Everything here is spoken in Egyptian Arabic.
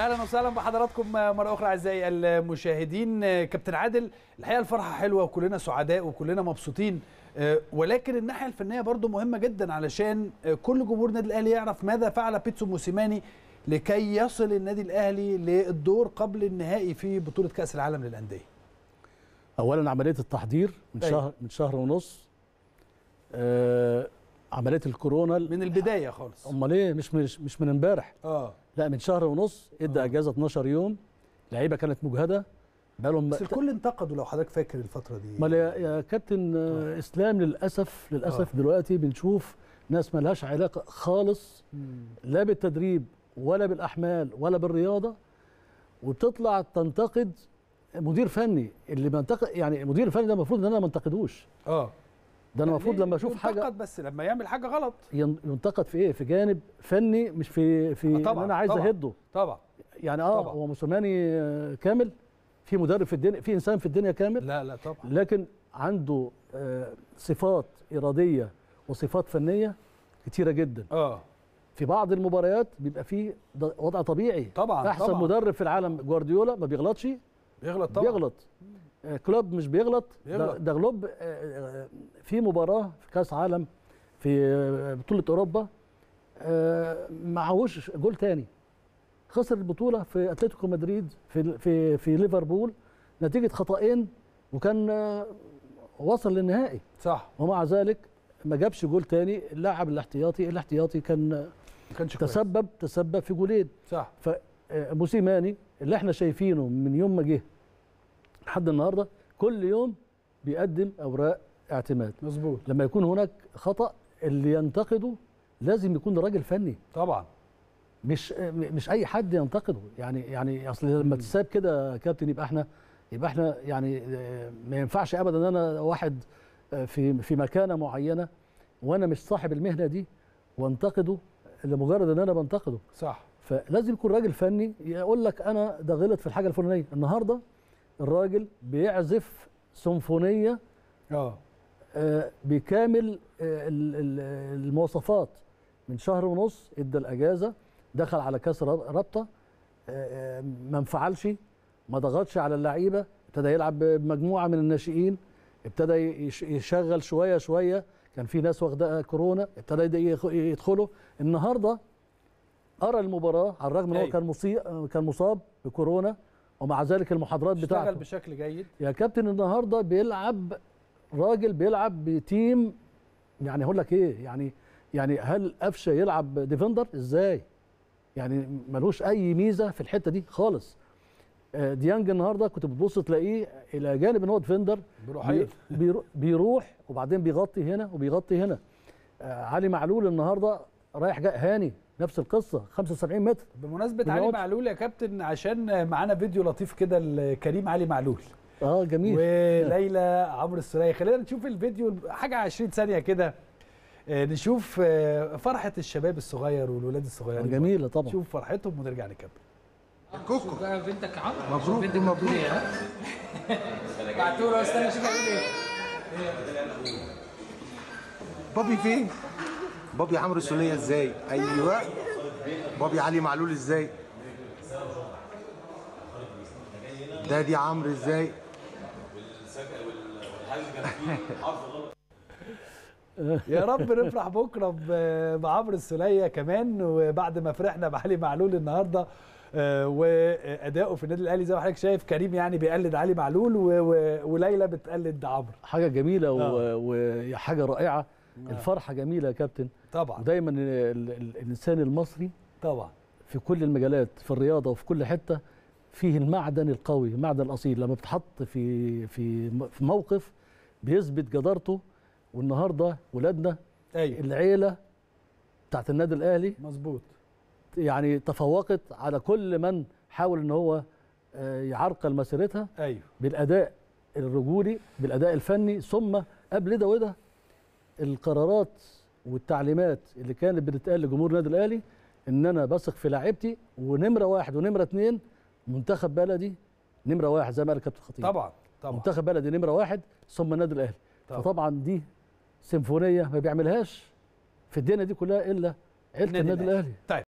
اهلا وسهلا بحضراتكم مره اخرى اعزائي المشاهدين كابتن عادل الحقيقه الفرحه حلوه وكلنا سعداء وكلنا مبسوطين ولكن الناحيه الفنيه برضو مهمه جدا علشان كل جمهور النادي الاهلي يعرف ماذا فعل بيتسو موسيماني لكي يصل النادي الاهلي للدور قبل النهائي في بطوله كاس العالم للانديه اولا عمليه التحضير من أيوة. شهر من شهر ونص آه عمليه الكورونا من البدايه خالص امال ايه مش مش مش من امبارح اه لا من شهر ونص ادى آه. اجازه 12 يوم اللعيبه كانت مجهده بقالهم بس الكل انتقدوا لو حضرتك فاكر الفتره دي امال يا يا كابتن آه، اسلام للاسف للاسف دلوقتي بنشوف ناس مالهاش علاقه خالص مم. لا بالتدريب ولا بالاحمال ولا بالرياضه وبتطلع تنتقد مدير فني اللي بينتقد يعني المدير الفني ده المفروض ان انا ما انتقدوش اه ده انا المفروض ليه؟ لما اشوف حاجه ينتقد بس لما يعمل حاجه غلط ين- ينتقد في ايه في جانب فني مش في في آه ان طبعاً، انا عايز طبعاً. اهده طبعا يعني اه طبعاً. هو موسيماني آه، كامل في مدرب في الدنيا في انسان في الدنيا كامل لا لا طبعا لكن عنده آه، صفات اراديه وصفات فنيه كتيره جدا اه في بعض المباريات بيبقى فيه ده وضع طبيعي طبعا احسن طبعا مدرب في العالم جوارديولا ما بيغلطش بيغلط طبعا بيغلط آه، كلوب مش بيغلط ده, بيغلط. ده كلوب آه، آه، في مباراه في كاس عالم في آه، بطوله اوروبا آه، معهوش جول تاني خسر البطوله في اتلتيكو مدريد في في في ليفربول نتيجه خطأين وكان آه، وصل للنهائي صح ومع ذلك ما جابش جول تاني اللاعب الاحتياطي الاحتياطي كان ما كانش كويس تسبب تسبب في جولين صح فموسيماني اللي احنا شايفينه من يوم ما جه لحد النهارده كل يوم بيقدم اوراق اعتماد مظبوط لما يكون هناك خطا اللي ينتقده لازم يكون راجل فني طبعا مش مش اي حد ينتقده يعني يعني اصل لما تساب كده يا كابتن يبقى احنا يبقى احنا يعني آه، ما ينفعش ابدا ان انا واحد آه، في في مكانه معينه وانا مش صاحب المهنه دي وانتقده لمجرد ان انا بنتقده صح فلازم يكون راجل فني يقول لك انا ده غلط في الحاجه الفلانيه النهارده الراجل بيعزف سيمفونيه اه آه، بكامل آه، ال- ال- المواصفات من شهر ونص ادى الاجازه دخل على كاس راب- رابطه آه، آه، ما انفعلش ما ضغطش على اللعيبه ابتدى يلعب بمجموعه من الناشئين ابتدى يش- يشغل شويه شويه كان في ناس واخده كورونا ابتدى يد- يخ- يدخلوا النهارده ارى المباراه على الرغم ان هو أيوة. كان مصيب كان مصاب بكورونا ومع ذلك المحاضرات اشتغل بتاعته بشكل جيد يا كابتن النهارده بيلعب راجل بيلعب بتيم يعني هقول لك ايه يعني يعني هل قفشه يلعب ديفندر ازاي يعني ملوش اي ميزه في الحته دي خالص آه، ديانج النهارده كنت بتبص تلاقيه الى جانب ان هو ديفندر بيروح بي- بيرو- بيروح وبعدين بيغطي هنا وبيغطي هنا آه، علي معلول النهارده رايح جاي هاني نفس القصه 75 متر بمناسبه علي بيقعد- معلول يا كابتن عشان معانا فيديو لطيف كده لكريم علي معلول اه جميل وليلى عمرو السرية خلينا نشوف الفيديو حاجه 20 ثانيه كده آه، نشوف آه، فرحه الشباب الصغير والولاد الصغيرين جميله طبعا نشوف فرحتهم ونرجع نكمل كوكو بقى بنتك عمرو مبروك بنتك ومبروك. بتقول ايه ها؟ بعتوله استنى اشوف هيقول ايه بابي فين؟ بابي عمرو السولية ازاي؟ ايوه بابي علي معلول ازاي؟ دادي عمرو ازاي؟ يا رب نفرح بكره ب- بعمرو السوليه كمان وبعد ما فرحنا بعلي معلول النهارده آه، واداؤه في النادي الاهلي زي ما حضرتك شايف كريم يعني بيقلد علي معلول و- و- وليلى بتقلد عمرو حاجه جميله آه. و- وحاجه رائعه الفرحه جميله يا كابتن طبعا ودايما ال- ال- ال- الانسان المصري طبعا في كل المجالات في الرياضه وفي كل حته فيه المعدن القوي المعدن الاصيل لما بتحط في في م- في موقف بيثبت جدارته والنهارده ولادنا ايوه العيله بتاعت النادي الاهلي مظبوط يعني تفوقت على كل من حاول ان هو آه، يعرقل مسيرتها ايوه بالاداء الرجولي بالاداء الفني ثم قبل ده وده القرارات والتعليمات اللي كانت بتتقال لجمهور النادي الاهلي ان انا بثق في لاعيبتي ونمره واحد ونمره اثنين منتخب بلدي نمره واحد زي ما قال الكابتن الخطيب طبعا طبعا منتخب بلدي نمره واحد ثم النادي الاهلي طبعا. فطبعا دي سيمفونيه ما بيعملهاش في الدنيا دي كلها الا عيله النادي النادي الأهلي. الاهلي طيب